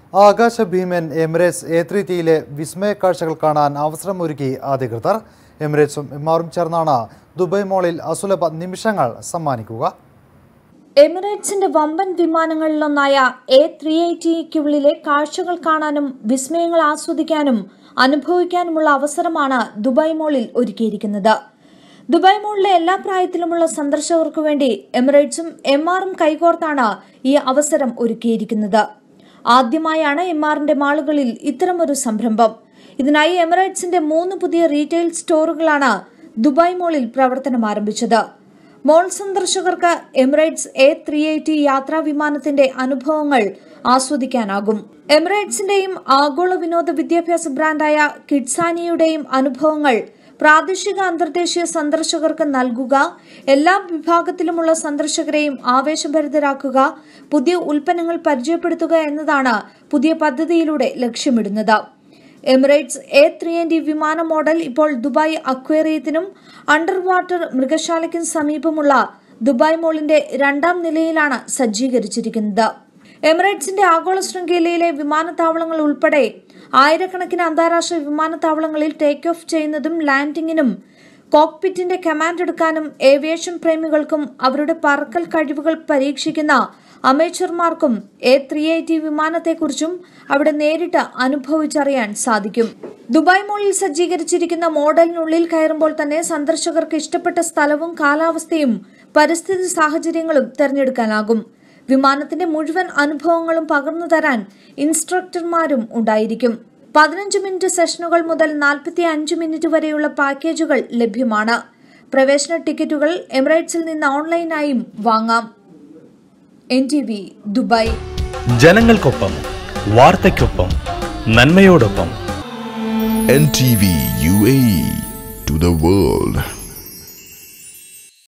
ആകാശ ഭീമൻ Emirates A three ടിയിലെ വിസ്മയ കാഴ്ചകൾ കാണാൻ അവസരമൊരുക്കി അധികൃതർ എമിറേറ്റ്സും എമ്മാറും ചേർന്നാണ് ദുബായ് മോളിൽ അസുലഭ നിമിഷങ്ങൾ സമ്മാനിക്കുക എമിറേറ്റ്സിന്റെ വമ്പൻ വിമാനങ്ങളിലൊന്നായ എ ത്രീ എയ്റ്റിക്കുള്ളിലെ കാഴ്ചകൾ കാണാനും വിസ്മയങ്ങൾ ആസ്വദിക്കാനും അനുഭവിക്കാനുമുള്ള അവസരമാണ് ദുബായ് മോളിൽ ഒരുക്കിയിരിക്കുന്നത് ദുബായ് മോളിലെ എല്ലാ പ്രായത്തിലുമുള്ള സന്ദർശകർക്കു വേണ്ടി എമിറേറ്റ്സും എം ആറും കൈകോർത്താണ് ഈ അവസരം ഒരുക്കിയിരിക്കുന്നത് ആദ്യമായാണ് എം ആറിന്റെ മാളുകളിൽ ഇത്തരമൊരു സംരംഭം ഇതിനായി എമിറേറ്റ്സിന്റെ മൂന്ന് പുതിയ റീറ്റെയിൽ സ്റ്റോറുകളാണ് ദുബായ് മോളിൽ പ്രവർത്തനം ആരംഭിച്ചത് മോൾ സന്ദർശകർക്ക് എമിറേറ്റ്സ് എ ത്രീ എയ്റ്റി യാത്രാ വിമാനത്തിന്റെ അനുഭവങ്ങൾ ആസ്വദിക്കാനാകും എമിറേറ്റ്സിന്റെയും ആഗോള വിനോദ വിദ്യാഭ്യാസ ബ്രാൻഡായ കിഡ്സാനിയുടെയും അനുഭവങ്ങൾ പ്രാദേശിക അന്തർദേശീയ സന്ദർശകർക്ക് നൽകുക എല്ലാ വിഭാഗത്തിലുമുള്ള സന്ദർശകരെയും ആവേശഭരിതരാക്കുക പുതിയ ഉൽപ്പന്നങ്ങൾ പരിചയപ്പെടുത്തുക എന്നതാണ് പുതിയ പദ്ധതിയിലൂടെ ലക്ഷ്യമിടുന്നത് എമിറേറ്റ്സ് എ ത്രീ ഡി വിമാന മോഡൽ ഇപ്പോൾ ദുബായ് അക്വേറിയത്തിനും അണ്ടർ വാട്ടർ മൃഗശാലയ്ക്കും സമീപമുള്ള ദുബായ് മോളിന്റെ രണ്ടാം നിലയിലാണ് സജ്ജീകരിച്ചിരിക്കുന്നത് എമിറേറ്റ്സിന്റെ ആഗോള ശൃംഖലയിലെ വിമാനത്താവളങ്ങൾ ഉൾപ്പെടെ ആയിരക്കണക്കിന് അന്താരാഷ്ട്ര വിമാനത്താവളങ്ങളിൽ ടേക്ക് ഓഫ് ചെയ്യുന്നതും ലാൻഡിംഗിനും കോക്പിറ്റിന്റെ കമാൻഡ് എടുക്കാനും ഏവിയേഷൻ പ്രേമികൾക്കും അവരുടെ പറക്കൽ കഴിവുകൾ പരീക്ഷിക്കുന്ന അമേച്ചർമാർക്കും എ ത്രീ എയ്റ്റി വിമാനത്തെക്കുറിച്ചും അവിടെ നേരിട്ട് അനുഭവിച്ചറിയാൻ സാധിക്കും ദുബായ് മോളിൽ സജ്ജീകരിച്ചിരിക്കുന്ന മോഡലിനുള്ളിൽ കയറുമ്പോൾ തന്നെ സന്ദർശകർക്ക് ഇഷ്ടപ്പെട്ട സ്ഥലവും കാലാവസ്ഥയും പരിസ്ഥിതി സാഹചര്യങ്ങളും തിരഞ്ഞെടുക്കാനാകും വിമാനത്തിന്റെ മുഴുവൻ അനുഭവങ്ങളും പകർന്നു തരാൻ ഇൻസ്ട്രക്ടർമാരും ഉണ്ടായിരിക്കും പതിനഞ്ച് മിനിറ്റ് സെഷനുകൾ മുതൽ നാൽപ്പത്തി അഞ്ച് മിനിറ്റ് വരെയുള്ള പാക്കേജുകൾ ലഭ്യമാണ് പ്രവേശന ടിക്കറ്റുകൾ എമിറേറ്റ്സിൽ നിന്ന് ഓൺലൈനായും വാങ്ങാം എൻ ടി വി ദുബായ് ജനങ്ങൾക്കൊപ്പം വാർത്തയ്ക്കൊപ്പം നന്മയോടൊപ്പം NTV UAE to the world.